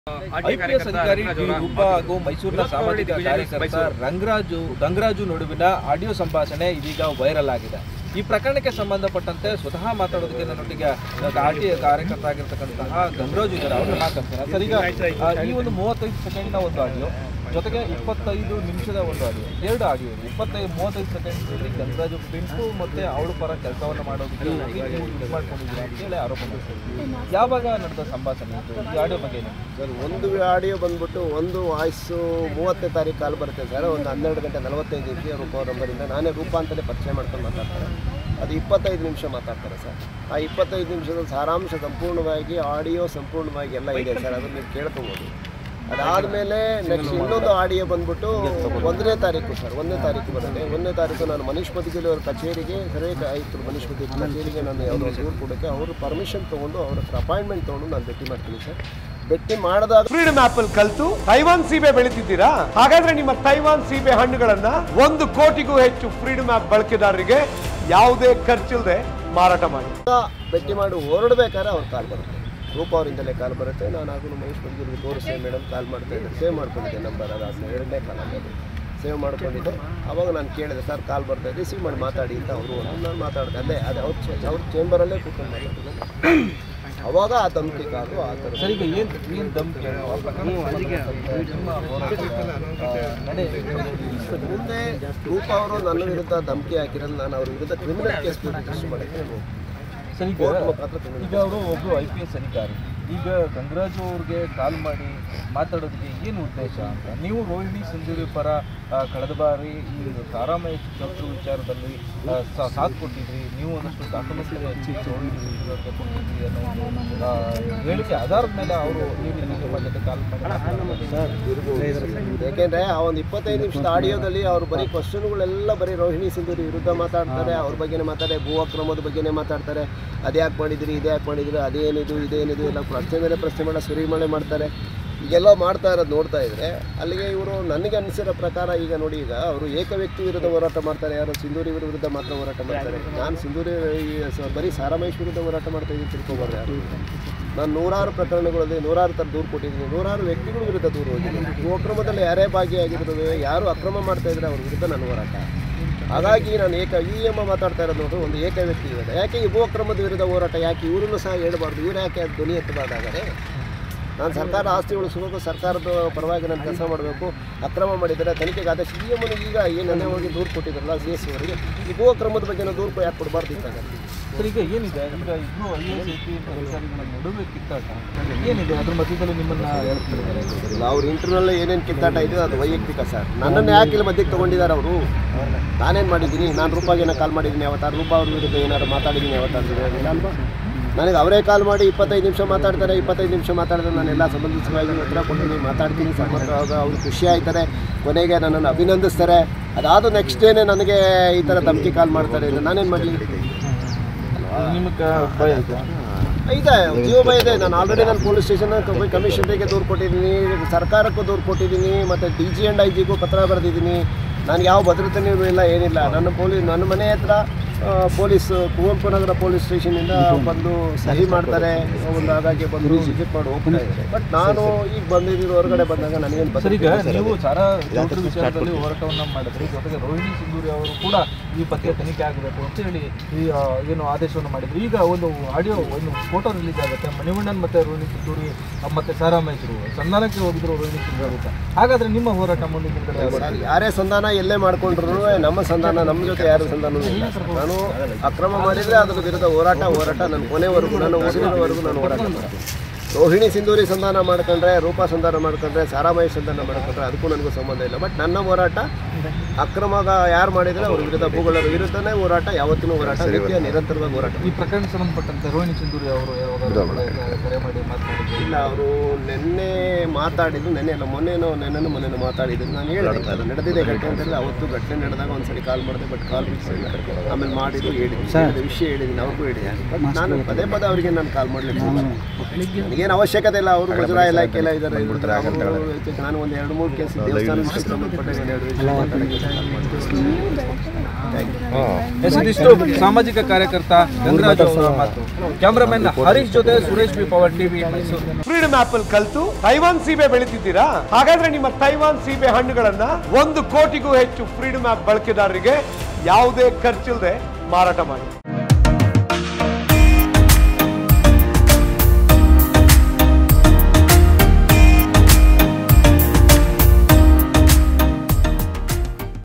IPS ಅಧಿಕಾರಿ D Roopa ಹಾಗೂ ಮೈಸೂರಿನ ಸಾಮಾಜಿಕ ಕಾರ್ಯಕರ್ತ ರಂಗರಾಜು ರಂಗರಾಜು ನಡುವಿನ ಆಡಿಯೋ ಸಂಭಾಷಣೆ ಇದೀಗ ವೈರಲ್ ಆಗಿದೆ ಈ ಪ್ರಕರಣಕ್ಕೆ ಸಂಬಂಧಪಟ್ಟಂತೆ ಸ್ವತಃ ಮಾತಾಡೋದಕ್ಕೆ ನನ್ನೊಟ್ಟಿಗೆ ಆರ್ ಟಿ ಕಾರ್ಯಕರ್ತ ಆಗಿರ್ತಕ್ಕಂತಹ ಗಂಗರಾಜು ಇದ್ದಾರೆ ಅವ್ರನ್ನ ಮಾತಾಡ್ತಾರೆ ಸರ್ ಈಗ ಆ, ಈ ಒಂದು ಮೂವತ್ತೈದು ಸೆಕೆಂಡ್ನ ಒಂದು ಆಡಿಯೋ ಜೊತೆಗೆ ಇಪ್ಪತ್ತೈದು ನಿಮಿಷದ ಒಂದು ಆಡಿಯೋ ಎರಡು ಆಡಿಯೋ ಇದೆ ಇಪ್ಪತ್ತೈದು ಮೂವತ್ತೈದು ಸೆಕೆಂಡ್ ಗಂಗರಾಜು ಪಿಂಟು ಮತ್ತೆ ಅವಳು ಪರ ಕೆಲಸವನ್ನು ಮಾಡೋದಕ್ಕೆ ಹೋಗಿ ನೀವು ಇದು ಮಾಡ್ಕೊಂಡಿದ್ದೀರಾ ಅಂತೇಳಿ ಆರೋಪ ಮಾಡ್ತಾರೆ ಯಾವಾಗ ನಡೆದ ಸಂಭಾಷಣೆ ಇದು ಈ ಆಡಿಯೋ ಬಗ್ಗೆ ಏನು ಸರ್ ಒಂದು ಆಡಿಯೋ ಬಂದ್ಬಿಟ್ಟು ಒಂದು ವಾಯ್ಸು ಮೂವತ್ತನೇ ತಾರೀಕು ಕಾಲ್ ಬರುತ್ತೆ ಸರ್ ಒಂದು ಹನ್ನೆರಡು ಗಂಟೆ ನಲವತ್ತೈದು ನಿಮಿಷ ರೂಪ ಅವ್ರ ನಂಬರಿಂದ ನಾನೇ ರೂಪ ಅಂತಲೇ ಪರಿಚಯ ಮಾಡ್ಕೊಂಡು ಮಾತಾಡ್ತಾರೆ ಅದು ಇಪ್ಪತ್ತೈದು ನಿಮಿಷ ಮಾತಾಡ್ತಾರೆ ಸರ್ ಆ ಇಪ್ಪತ್ತೈದು ನಿಮಿಷದ ಸಾರಾಂಶ ಸಂಪೂರ್ಣವಾಗಿ ಆಡಿಯೋ ಸಂಪೂರ್ಣವಾಗಿ ಎಲ್ಲ ಇದೆ ಸರ್ ಅದನ್ನು ನೀವು ಕೇಳ್ಕೊಬೋದು ಅದಾದಮೇಲೆ ನೆಕ್ಸ್ಟ್ ಇನ್ನೊಂದು ಆಡಿಯೋ ಬಂದ್ಬಿಟ್ಟು ಒಂದನೇ ತಾರೀಕು ಸರ್ ಒಂದನೇ ತಾರೀಕು ಬರುತ್ತೆ ಒಂದನೇ ತಾರೀಕು ನಾನು ಮನೀಶ್ ಮದಿಗಿಲಿ ಅವ್ರ ಕಚೇರಿಗೆ ಸರಿ ಆಯಿತು ಮನೀಶ್ ಮದಿಗೆ ಕಚೇರಿಗೆ ನಾನು ಯಾವುದೋ ದೂರು ಕೊಡೋಕ್ಕೆ ಅವರು ಪರ್ಮಿಷನ್ ತೊಗೊಂಡು ಅವ್ರ ಹತ್ರ ಅಪಾಯಿಂಟ್ಮೆಂಟ್ ತೊಗೊಂಡು ನಾನು ಭೇಟಿ ಮಾಡ್ತೀನಿ ಸರ್ ಭೇಟಿ ಮಾಡಿದಾಗ ಫ್ರೀಡಮ್ ಆಪ್ ಅಲ್ಲಿ ಕಲ್ತು ತೈವಾನ್ ಸೀಬೆ ಬೆಳಿತಿದ್ದೀರಾ ಹಾಗಾದ್ರೆ ನಿಮ್ಮ ತೈವಾನ್ ಸೀಬೆ ಹಣ್ಣುಗಳನ್ನ ಒಂದು ಕೋಟಿಗೂ ಹೆಚ್ಚು ಫ್ರೀಡಮ್ ಆಪ್ ಬಳಕೆದಾರರಿಗೆ ಯಾವುದೇ ಖರ್ಚಿಲ್ಲದೆ ಮಾರಾಟ ಮಾಡಿ ಭೇಟಿ ಮಾಡಿ ಹೊರಡ್ಬೇಕಾದ್ರೆ ಅವ್ರ ಕಾಲ್ ಬರುತ್ತೆ ರೂಪ ಅವರಿಂದಲೇ ಕಾಲ್ ಬರುತ್ತೆ ನಾನು ಆಗಲೂ ಮಹೇಶ್ ಬಂದಿದ್ದು ತೋರಿಸ್ತೇನೆ ಮೇಡಮ್ ಕಾಲ್ ಮಾಡ್ತಾ ಇದ್ದೆ ಸೇವ್ ಮಾಡ್ಕೊಂಡಿದ್ದೆ ನಂಬರ್ ಅದಾದ್ಮೇಲೆ ಎರಡನೇ ಕಾಲ್ ಆಗೋದು ಸೇವ್ ಮಾಡ್ಕೊಂಡಿದ್ದೆ ಅವಾಗ ನಾನು ಕೇಳಿದೆ ಸರ್ ಕಾಲ್ ಬರ್ತಾ ಇದೆ ರಿಸೀವ್ ಮಾಡಿ ಮಾತಾಡಿ ಅಂತ ಅವರು ನಾನು ಮಾತಾಡಿದೆ ಅಲ್ಲೇ ಅದೇ ಅವ್ರ ಚೇ- ಅವ್ರ ಚೇಂಬರಲ್ಲೇ ಕೂತ್ಕೊಂಡು ಮಾತಾಡ್ತಿದ್ದೆ ಅವಾಗ ಆ ಧಮಕಿ ಕಾಲು ಆ ಥರ ಸರ್ ಈಗ ಏನ್ ಏನ್ ಧಮಕಿ ಆ ಪ್ರಕರಣಕ್ಕೆ ಸಂಬಂಧಪಟ್ಟಂತೆ ನಿಮ್ಮ ಹೋರಾಟದ, ಆ, ನಡೆ ಮುಂದೆ ರೂಪ ಅವರು ನನ್ನ ವಿರುದ್ಧ ಧಮಕಿ ಹಾಕಿರೋದು ನಾನು ಅವ್ರ ವಿರುದ್ಧ ಕ್ರಿಮಿನಲ್ ಕೇಸ್ ರಿಜಿಸ್ಟರ್ ಮಾಡಿದ್ದೆ ಸರ್ ಈಗ ಕೋರ್ಟ್ ಮುಖಾಂತರ criminal ಈಗ ಅವರು ಒಬ್ಬರು ಐ ಪಿ ಎಸ್ ಅಧಿಕಾರಿ ಈಗ ಗಂಗರಾಜು ಅವ್ರಿಗೆ ಕಾಲ್ ಮಾಡಿ ಮಾತಾಡೋದಕ್ಕೆ ಏನು ಉದ್ದೇಶ ಅಂತ ನೀವು ರೋಹಿಣಿ ಸಿಂಧೂರಿ ಪರ ಆ, ಕಳೆದ ಬಾರಿ ಈ ತಾರಾಮಹೇಶ್ ಚೌಟ್ರಿ ವಿಚಾರದಲ್ಲಿ ಆ, ಸಾ- ಸಾಥ್ ಕೊಟ್ಟಿದ್ರಿ ನೀವು ಒಂದಷ್ಟು ಡಾಕ್ಯುಮೆಂಟರಿ ಹಚ್ಚಿ ರೋಹಿಣಿ ಸಿಂಧೂರಿ ಅವ್ರಿಗೆ ಕೊಟ್ಟಿದ್ರಿ ಅನ್ನೋ ಒಂದು ಆ, ಹೇಳಿಕೆ ಆಧಾರದ ಮೇಲೆ ಅವರು ನೀವು ನಿಮ್ಮ ಜೊತೆ ಕಾಲ್ ಮಾಡಿ ಯಾಕೆಂದ್ರೆ ಆ ಒಂದು ಇಪ್ಪತ್ತೈದು ನಿಮಿಷದ ಆಡಿಯೋದಲ್ಲಿ ಅವ್ರು ಬರೀ ಕ್ವಶನ್ಗಳೆಲ್ಲ ಬರೀ ರೋಹಿಣಿ ಸಿಂಧೂರಿ ವಿರುದ್ಧ ಮಾತಾಡ್ತಾರೆ ಅವ್ರ ಬಗ್ಗೆನೇ ಮಾತಾಡ್ತಾರೆ ಭೂ ಅಕ್ರಮದ ಬಗ್ಗೆನೇ ಮಾತಾಡ್ತಾರೆ ಅದ್ಯಾಕೆ ಮಾಡಿದ್ರಿ ಇದ್ಯಾಕೆ ಮಾಡಿದ್ರಿ ಅದೇನಿದು ಇದೇನಿದು ಎಲ್ಲ ಪ್ರಶ್ನೆ ಮೇಲೆ ಪ್ರಶ್ನೆ ಮಾಡೋ ಸುರಿಮಳೆ ಮಾಡ್ತಾರೆ ಈಗೆಲ್ಲ ಮಾಡ್ತಾ ಇರೋದು ನೋಡ್ತಾ ಇದ್ರೆ ಅಲ್ಲಿಗೆ ಇವರು ನನಗೆ ಅನಿಸಿರೋ ಪ್ರಕಾರ ಈಗ ನೋಡಿ ಈಗ ಅವರು ಏಕ ವ್ಯಕ್ತಿ ವಿರುದ್ಧ ಹೋರಾಟ ಮಾಡ್ತಾರೆ ಯಾರು ಸಿಂಧೂರಿ ವಿರುದ್ಧ ಮಾತ್ರ ಹೋರಾಟ ಮಾಡ್ತಾರೆ ನಾನು ಸಿಂಧೂರಿ ಈ ಸ- ಬರೀ ಸಾರಾಮಹೇಶ್ ವಿರುದ್ಧ ಹೋರಾಟ ಮಾಡ್ತಾ ಇದ್ದೀನಿ ತಿಳ್ಕೊಬಾರ್ದು ಯಾರು ನಾನು ನೂರಾರು ಪ್ರಕರಣಗಳಲ್ಲಿ ನೂರಾರು ಥರ ದೂರು ಕೊಟ್ಟಿದ್ದೀನಿ ನೂರಾರು ವ್ಯಕ್ತಿಗಳ ವಿರುದ್ಧ ದೂರು ಹೋಗಿದ್ದೀನಿ ಭೂ ಅಕ್ರಮದಲ್ಲಿ ಯಾರೇ ಭಾಗಿಯಾಗಿರೋದು ಯಾರು ಅಕ್ರಮ ಮಾಡ್ತಾ ಇದ್ರೆ ಅವ್ರ ವಿರುದ್ಧ ನನ್ನ ಹೋರಾಟ ಹಾಗಾಗಿ ನಾನು ಏಕ ಈ ಎಮ್ಮ ಮಾತಾಡ್ತಾ ಇರೋದು ನೋಡು ಒಂದು ಏಕ ವ್ಯಕ್ತಿ ವಿರುದ್ಧ ಯಾಕೆ ಈ ಭೂ ಅಕ್ರಮದ ವಿರುದ್ಧ ಹೋರಾಟ ಯಾಕೆ ಇವರನ್ನು ಸಹ ಹೇಳ್ಬಾರ್ದು ಇವ್ರು ಯಾಕೆ ಅದು ಧ್ವನಿ ಎತ್ತಬಾರ್ದಾಗರೆ ನಾನು ಸರ್ಕಾರ ಆಸ್ತಿ ಉಳಿಸಬೇಕು ಸರ್ಕಾರದ ಪರವಾಗಿ ನಾನು ಕೆಲಸ ಮಾಡಬೇಕು ಅಕ್ರಮ ಮಾಡಿದ್ದಾರೆ ತನಿಖೆಗೆ ಆದೇಶ ಸಿ ಎಮ್ ಈಗ ಏನನ್ನೇ ಹೋಗಿ ದೂರು ಕೊಟ್ಟಿದ್ರಲ್ಲ ಸಿ ಎಸ್ ಅವರಿಗೆ ಈ ಭೂ ಅಕ್ರಮದ ಬಗ್ಗೆ ನಾವು ದೂರು ಯಾಕೆ ಕೊಡಬಾರ್ದಿತ್ತಾಗ ಸರ್ ಈಗ ಏನಿದೆ ಈಗ ಇಬ್ಬರು I S I P S ಅಧಿಕಾರಿಗಳ ನಡುವೆ ಕಿತ್ತಾಟ ಏನಿದೆ ಅದ್ರ ಮಧ್ಯದಲ್ಲಿ ನಿಮ್ಮನ್ನ ಹೇಳ್ತಿದ್ದಾರೆ ಅವ್ರ ಇಂಟರ್ನಲ್ ಏನೇನು ಕಿತ್ತಾಟ ಇದೆ ಅದು ವೈಯಕ್ತಿಕ ಸರ್ ನನ್ನನ್ನು ಯಾಕೆ ಇಲ್ಲಿ ಮಧ್ಯಕ್ಕೆ ತೊಗೊಂಡಿದ್ದಾರೆ ಅವರು ನಾನೇನು ಮಾಡಿದ್ದೀನಿ ನಾನು ರೂಪಾಗಿನ ಕಾಲ್ ಮಾಡಿದ್ದೀನಿ ಯಾವತ್ತಾರು ರೂಪಾ ಅವ್ರ ವಿರುದ್ಧ ಏನಾದ್ರು ಮಾತಾಡಿದ್ದೀನಿ ಯಾವತ್ತಾರು ಇಲ್ಲ ಅಲ್ವಾ ನನಗೆ ಅವರೇ ಕಾಲ್ ಮಾಡಿ ಇಪ್ಪತ್ತೈದು ನಿಮಿಷ ಮಾತಾಡ್ತಾರೆ ಇಪ್ಪತ್ತೈದು ನಿಮಿಷ ಮಾತಾಡಿದ್ರೆ ನಾನು ಎಲ್ಲ ಸಂಬಂಧಿತವಾಗಿ ಉತ್ತರ ಕೊಡ್ತೀನಿ ಮಾತಾಡ್ತೀನಿ ಸಂಬಂಧವಾಗ ಅವ್ರು ಖುಷಿ ಆಯ್ತಾರೆ ಕೊನೆಗೆ ನನ್ನನ್ನು ಅಭಿನಂದಿಸ್ತಾರೆ ಅದಾದ ನೆಕ್ಸ್ಟ್ ಡೇನೆ ನನಗೆ ಈ ಥರ ಧಮಕಿ ಕಾಲ್ ಮಾಡ್ತಾರೆ ಇದು ನಾನೇನು ಮಾಡಲಿ ನಿಮಗೆ ಭಯ ಆಯ್ತಾ ಇದೆ ಜೀವ ಭಯ ಇದೆ ನಾನು ಆಲ್ರೆಡಿ ನಾನು ಪೊಲೀಸ್ ಸ್ಟೇಷನ್ ಕಮಿಷನರಿಗೆ ದೂರು ಕೊಟ್ಟಿದ್ದೀನಿ ಸರ್ಕಾರಕ್ಕೂ ದೂರು ಕೊಟ್ಟಿದ್ದೀನಿ ಮತ್ತು ಡಿ ಜಿ ಆ್ಯಂಡ್ ಐ ಜಿಗೂ ಪತ್ರ ಬರೆದಿದ್ದೀನಿ ನನಗೆ ಯಾವ ಭದ್ರತೆನೂ ಇಲ್ಲ ಏನಿಲ್ಲ ನನ್ನ ಪೊಲೀಸ್ ನನ್ನ ಮನೆ ಹತ್ರ ಆ, ಪೊಲೀಸ್ ಕುವೆಂಪು ನಗರ ಪೊಲೀಸ್ ಸ್ಟೇಷನಿಂದ ಬಂದು ಸಹಿ ಮಾಡ್ತಾರೆ ಒಂದು ಹಾಗಾಗಿ ಬಂದು ವಿಸಿಟ್ ಮಾಡಿ ಹೋಗ್ತಾ ಇದ್ದಾರೆ ಬಟ್ ನಾನು ಈಗ ಬಂದಿದ್ದೀನಿ ಹೊರಗಡೆ ಬಂದಾಗ ನನಗೇನು ಸರ್ ಈಗ ಭದ್ರತೆ ನೀವು ಸಾರಾ ಚೌಟ್ರಿ ವಿಚಾರದಲ್ಲಿ ಹೋರಾಟವನ್ನ ಮಾಡಿದ್ರಿ ಜೊತೆಗೆ ರೋಹಿಣಿ ಸಿಂಧೂರಿ ಅವರು ಕೂಡ ಈ ಬಗ್ಗೆ ತನಿಖೆ ಆಗಬೇಕು ಅಂತ ಹೇಳಿ ಈ ಆ, ಏನು ಆದೇಶವನ್ನು ಮಾಡಿದ್ರು ಈಗ ಒಂದು ಆಡಿಯೋ ಒಂದು ಫೋಟೋ ರಿಲೀಸ್ ಆಗುತ್ತೆ ಮಣಿವಣ್ಣನ್ ಮತ್ತೆ ರೋಹಿಣಿ ಸಿಂಧೂರಿ ಆ, ಮತ್ತೆ ಸಾರಾ ಮಹೇಶ್ರು ಸಂಧಾನಕ್ಕೆ ಹೋಗಿದ್ರು ರೋಹಿಣಿ ಸಿಂಧೂರಿ ಅಂತ ಹಾಗಾದ್ರೆ ನಿಮ್ಮ ಹೋರಾಟ ಮುಂದಿನ ದಿನಗಳಲ್ಲಿ ಯಾವಾಗ? ಸರ್, ಯಾರೇ ಸಂಧಾನ ಎಲ್ಲೇ ಮಾಡ್ಕೊಂಡ್ರು ನಮ್ಮ ಸಂಧಾನ ನಮ್ಮ ಜೊತೆ ಯಾರು ಸಂಧಾನ ಇಲ್ಲ ನಾನು ಅಕ್ರಮ ಮಾಡಿದರೆ ಅದರ ವಿರುದ್ಧ ಹೋರಾಟ ಹೋರಾಟ ನನ್ನ ಕೊನೆವರೆಗೂ ನನ್ನ ಉಸಿರಿನವರೆಗೂ ನಾನು ಹೋರಾಟ ಮಾಡ್ತೀನಿ ರೋಹಿಣಿ ಸಿಂಧೂರಿ ಸಂಧಾನ ಮಾಡ್ಕೊಂಡ್ರೆ ರೂಪಾ ಸಂಧಾನ ಮಾಡ್ಕೊಂಡ್ರೆ ಸಾರಾಮಹಿ ಸಂಧಾನ ಮಾಡ್ಕೊಂಡ್ರೆ ಅದಕ್ಕೂ ನನಗೂ ಸಂಬಂಧ ಇಲ್ಲ ಬಟ್ ನನ್ನ ಹೋರಾಟ ಅಕ್ರಮ ಯಾರು ಮಾಡಿದರೆ ಅವ್ರ ವಿರುದ್ಧ ಭೂಗಳ ವಿರುದ್ಧನೇ ಹೋರಾಟ ಯಾವತ್ತಿನೂ ಹೋರಾಟ ನಿತ್ಯ ನಿರಂತರವಾಗಿ ಹೋರಾಟ ಈ ಪ್ರಕರಣಕ್ಕೆ ಸಂಬಂಧಪಟ್ಟಂತೆ ರೋಹಿಣಿ ಸಿಂಧೂರಿ ಅವರು ಯಾವಾಗಾದ್ರೂ ಕೂಡ ಕರೆ ಮಾಡಿ ಮಾತನಾಡಿದ್ರು ಇಲ್ಲ ಅವರು ನಿನ್ನೆ ಮಾತಾಡಿದ್ದು ನೆನ್ನೆ ಅಲ್ಲ ಮೊನ್ನೆನೋ ನೆನ್ನೆನೋ ಮೊನ್ನೆನೋ ಮಾತಾಡಿದ್ರು ನಾನು ಹೇಳಿದೆ ಅದು ನಡೆದಿದೆ ಘಟನೆ ಅಂತಂದ್ರೆ ಅವತ್ತು ಘಟನೆ ನಡೆದಾಗ ಒಂದ್ಸರಿ ಕಾಲ್ ಮಾಡಿದೆ ಬಟ್ ಕಾಲ್ ಮಿಸ್ ಇಲ್ಲ ಆಮೇಲೆ ಮಾಡಿದ್ದು ಹೇಳಿದ್ದೀನಿ ಹೇಳಿದ ವಿಷಯ ಹೇಳಿದ್ದೀನಿ ಅವ್ರಿಗೂ ಹೇಳಿದ್ದೀನಿ ಬಟ್ ನಾನು ಪದೇ ಪದೇ ಅವರಿಗೆ ನಾನು ಕಾಲ್ ಮಾಡಲಿಲ್ಲ ನನಗೇನು ಅವಶ್ಯಕತೆ ಇಲ್ಲ ಅವರು ಮುಜರಾ ಇಲಾಖೆ ಎಲ್ಲ ಇದ್ದಾರೆ ನಾನು ಒಂದು ಎರಡು ಮೂರು ಕೇಸ್ ದೇವಸ್ಥಾನಕ್ಕೆ ಸಂಬಂಧಪಟ್ಟ ಒಂದು ಎರಡು ವಿಷಯ ಮಾತಾಡೋಕ್ಕೆ ಎಸ್ ಇದಿಷ್ಟು ಸಾಮಾಜಿಕ ಕಾರ್ಯಕರ್ತ ಗಂಗರಾಜು ಅವರ ಮಾತು ಕ್ಯಾಮ್ರಾಮನ್ ಹರೀಶ್ ಜೊತೆ Suresh B power TV Mysuru freedom app ಅಲ್ಲಿ ಕಲ್ತು ತೈವಾನ್ ಸೀಬೆ ಬೆಳಿತಿದ್ದೀರಾ ಹಾಗಾದ್ರೆ ನಿಮ್ಮ ತೈವಾನ್ ಸೀಬೆ ಹಣ್ಣುಗಳನ್ನ ಒಂದು ಕೋಟಿಗೂ ಹೆಚ್ಚು ಫ್ರೀಡಮ್ ಆಪ್ ಬಳಕೆದಾರರಿಗೆ ಯಾವುದೇ ಖರ್ಚಿಲ್ಲದೆ ಮಾರಾಟ ಮಾಡಿ